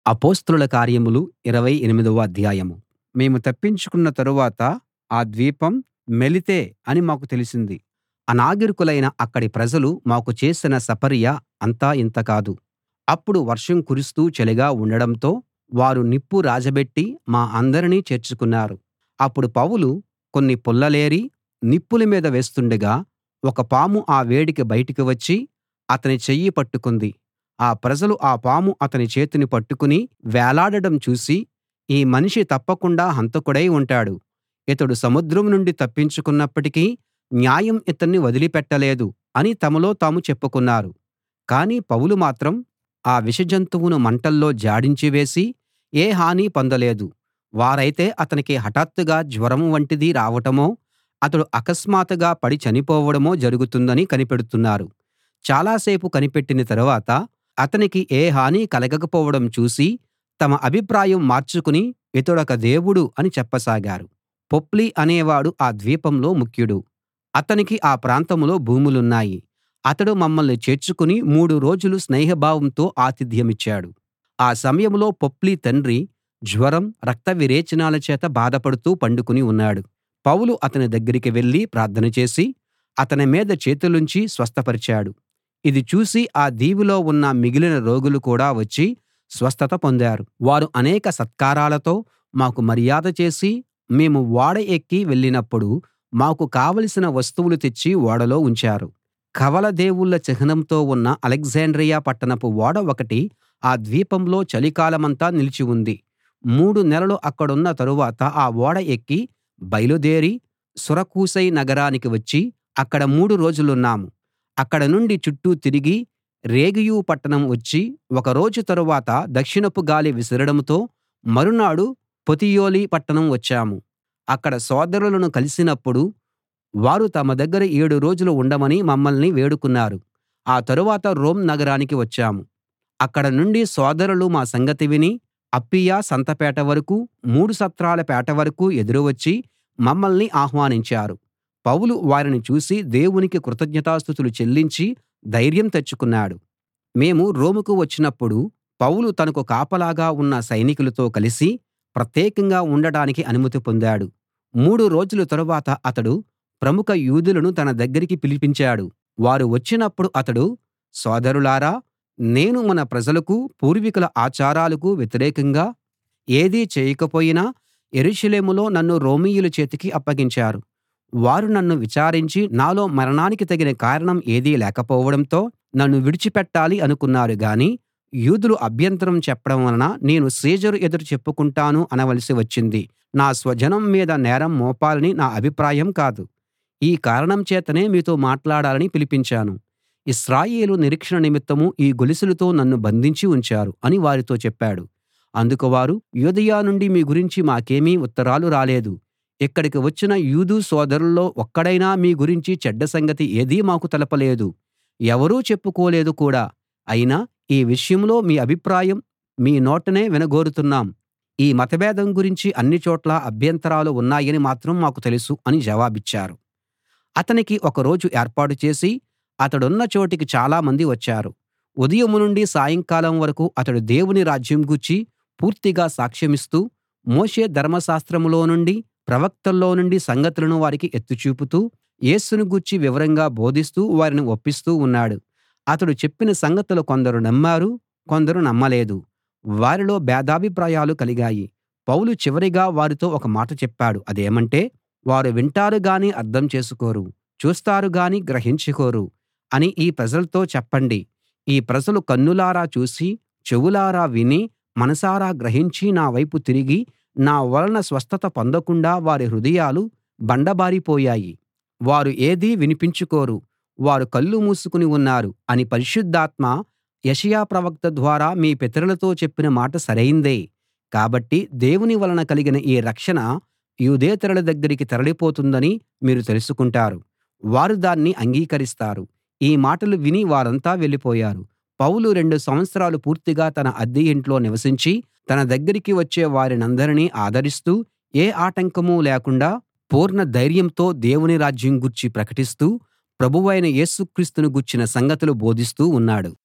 అపొస్తలుల కార్యములు ఇరవై ఎనిమిదవ అధ్యాయం మేము తప్పించుకున్న తరువాత ఆ ద్వీపం మెలితే అని మాకు తెలిసింది అనాగరికులైన అక్కడి ప్రజలు మాకు చేసిన సపర్య అంతా ఇంత కాదు అప్పుడు వర్షం కురుస్తూ చలిగా ఉండడంతో వారు నిప్పు రాజబెట్టి మా అందరినీ చేర్చుకున్నారు అప్పుడు పౌలు కొన్ని పుల్లలేరి నిప్పుల మీద వేస్తుండగా ఒక పాము ఆ వేడికి బయటికి వచ్చి అతని చెయ్యి పట్టుకుంది ఆ ప్రజలు ఆ పాము అతని చేతిని పట్టుకుని వేలాడడం చూసి ఈ మనిషి తప్పకుండా హంతకుడై ఉంటాడు ఇతడు సముద్రం నుండి తప్పించుకున్నప్పటికీ న్యాయం ఇతన్ని వదిలిపెట్టలేదు అని తమలో తాము చెప్పుకున్నారు కానీ పౌలు మాత్రం ఆ విషజంతువును మంటల్లో జాడించి వేసి ఏ హానీ పొందలేదు వారైతే అతనికి హఠాత్తుగా జ్వరం వంటిది రావటమో అతడు అకస్మాత్తుగా పడి చనిపోవడమో జరుగుతుందని కనిపెడుతున్నారు చాలాసేపు కనిపెట్టిన తరువాత అతనికి ఏ హానీ కలగకపోవడం చూసి తమ అభిప్రాయం మార్చుకుని ఇతడొక దేవుడు అని చెప్పసాగారు పొప్లి అనేవాడు ఆ ద్వీపంలో ముఖ్యుడు అతనికి ఆ ప్రాంతంలో భూములున్నాయి అతడు మమ్మల్ని చేర్చుకుని మూడు రోజులు స్నేహభావంతో ఆతిథ్యమిచ్చాడు ఆ సమయంలో పొప్లి తండ్రి జ్వరం రక్త విరేచనాల చేత బాధపడుతూ పండుకుని ఉన్నాడు పౌలు అతని దగ్గరికి వెళ్లి ప్రార్థన చేసి అతని మీద చేతులుంచి స్వస్థపరిచాడు ఇది చూసి ఆ దీవిలో ఉన్న మిగిలిన రోగులు కూడా వచ్చి స్వస్థత పొందారు వారు అనేక సత్కారాలతో మాకు మర్యాద చేసి మేము ఓడ ఎక్కి వెళ్ళినప్పుడు మాకు కావలసిన వస్తువులు తెచ్చి ఓడలో ఉంచారు కవల దేవుళ్ళ చిహ్నంతో ఉన్న అలెగ్జాండ్రియ పట్టణపు ఓడ ఒకటి ఆ ద్వీపంలో చలికాలమంతా నిలిచి ఉంది మూడు నెలలు అక్కడున్న తరువాత ఆ ఓడ ఎక్కి బయలుదేరి సురకూసై నగరానికి వచ్చి అక్కడ మూడు రోజులున్నాం అక్కడ నుండి చుట్టూ తిరిగి రేగియు పట్టణం వచ్చి ఒక రోజు తరువాత దక్షిణపు గాలి విసరడంతో మరునాడు పొతియొలి పట్టణం వచ్చాము అక్కడ సోదరులను కలిసినప్పుడు వారు తమ దగ్గర ఏడు రోజులు ఉండమని మమ్మల్ని వేడుకున్నారు ఆ తరువాత రోమ్ నగరానికి వచ్చాము అక్కడ నుండి సోదరులు మా సంగతి విని అప్పీయ సంతపేట వరకూ మూడు సత్రాల పేట వరకూ ఎదురు వచ్చి మమ్మల్ని ఆహ్వానించారు పౌలు వారిని చూసి దేవునికి కృతజ్ఞతాస్తుతులు చెల్లించి ధైర్యం తెచ్చుకున్నాడు మేము రోముకు వచ్చినప్పుడు పౌలు తనకు కాపలాగా ఉన్న సైనికులతో కలిసి ప్రత్యేకంగా ఉండడానికి అనుమతి పొందాడు మూడు రోజుల తరువాత అతడు ప్రముఖ యూదులను తన దగ్గరికి పిలిపించాడు వారు వచ్చినప్పుడు అతడు సోదరులారా నేను మన ప్రజలకు పూర్వీకుల ఆచారాలకు వ్యతిరేకంగా ఏదీ చేయకపోయినా యెరూషలేములో నన్ను రోమీయుల చేతికి అప్పగించారు వారు నన్ను విచారించి నాలో మరణానికి తగిన కారణం ఏదీ లేకపోవడంతో నన్ను విడిచిపెట్టాలి అనుకున్నారు గాని యూదులు అభ్యంతరం చెప్పడం వలన నేను సీజరు ఎదుట చెప్పుకుంటాను అనవలసి వచ్చింది నా స్వజనం మీద నేరం మోపాలని నా అభిప్రాయం కాదు ఈ కారణం చేతనే మీతో మాట్లాడాలని పిలిపించాను ఇశ్రాయేలు నిరీక్షణ నిమిత్తం ఈ గొలుసులతో నన్ను బంధించి ఉంచారు అని వారితో చెప్పాడు అందుకు వారు యూదయ నుండి మీ గురించి మాకేమీ ఉత్తరాలు రాలేదు ఇక్కడికి వచ్చిన యూదు సోదరుల్లో ఒక్కడైనా మీ గురించి చెడ్డ సంగతి ఏదీ మాకు తెలపలేదు ఎవరూ చెప్పుకోలేదు కూడా అయినా ఈ విషయంలో మీ అభిప్రాయం మీ నోటనే వినగోరుతున్నాం ఈ మతభేదం గురించి అన్ని చోట్లా అభ్యంతరాలు ఉన్నాయని మాత్రం మాకు తెలుసు అని జవాబిచ్చారు అతనికి ఒక రోజు ఏర్పాటు చేసి అతడున్న చోటికి చాలామంది వచ్చారు ఉదయం నుండి సాయంకాలం వరకూ అతడు దేవుని రాజ్యం గూర్చి పూర్తిగా సాక్ష్యమిస్తూ మోషే ధర్మశాస్త్రంలో నుండి ప్రవక్తల్లో నుండి సంగతులను వారికి ఎత్తి చూపుతూ యేసును గూర్చి వివరంగా బోధిస్తూ వారిని ఒప్పిస్తూ ఉన్నాడు అతడు చెప్పిన సంగతులు కొందరు నమ్మారు కొందరు నమ్మలేదు వారిలో భేదాభిప్రాయాలు కలిగాయి పౌలు చివరిగా వారితో ఒక మాట చెప్పాడు అదేమంటే వారు వింటారు గాని అర్థం చేసుకోరు చూస్తారు గాని గ్రహించుకోరు అని ఈ ప్రజలతో చెప్పండి ఈ ప్రజలు కన్నులారా చూసి చెవులారా విని మనసారా గ్రహించి నా వైపు తిరిగి నా వలన స్వస్థత పొందకుండా వారి హృదయాలు బండబారిపోయాయి వారు ఏదీ వినిపించుకోరు వారు కళ్ళు మూసుకుని ఉన్నారు అని పరిశుద్ధాత్మ యెషయా ప్రవక్త ద్వారా మీ పితరులతో చెప్పిన మాట సరైందే కాబట్టి దేవుని వలన కలిగిన ఈ రక్షణ యూదేతరుల దగ్గరికి తరలిపోతుందని మీరు తెలుసుకుంటారు వారు దాన్ని అంగీకరిస్తారు ఈ మాటలు విని వారంతా వెళ్ళిపోయారు పౌలు రెండు సంవత్సరాలు పూర్తిగా తన అద్దె ఇంట్లో నివసించి తన దగ్గరికి వచ్చే వారినందరినీ ఆదరిస్తూ ఏ ఆటంకమూ లేకుండా పూర్ణ ధైర్యంతో దేవుని రాజ్యం గూర్చి ప్రకటిస్తూ ప్రభువైన యేసు క్రీస్తును గూర్చిన సంగతులు బోధిస్తూ ఉన్నాడు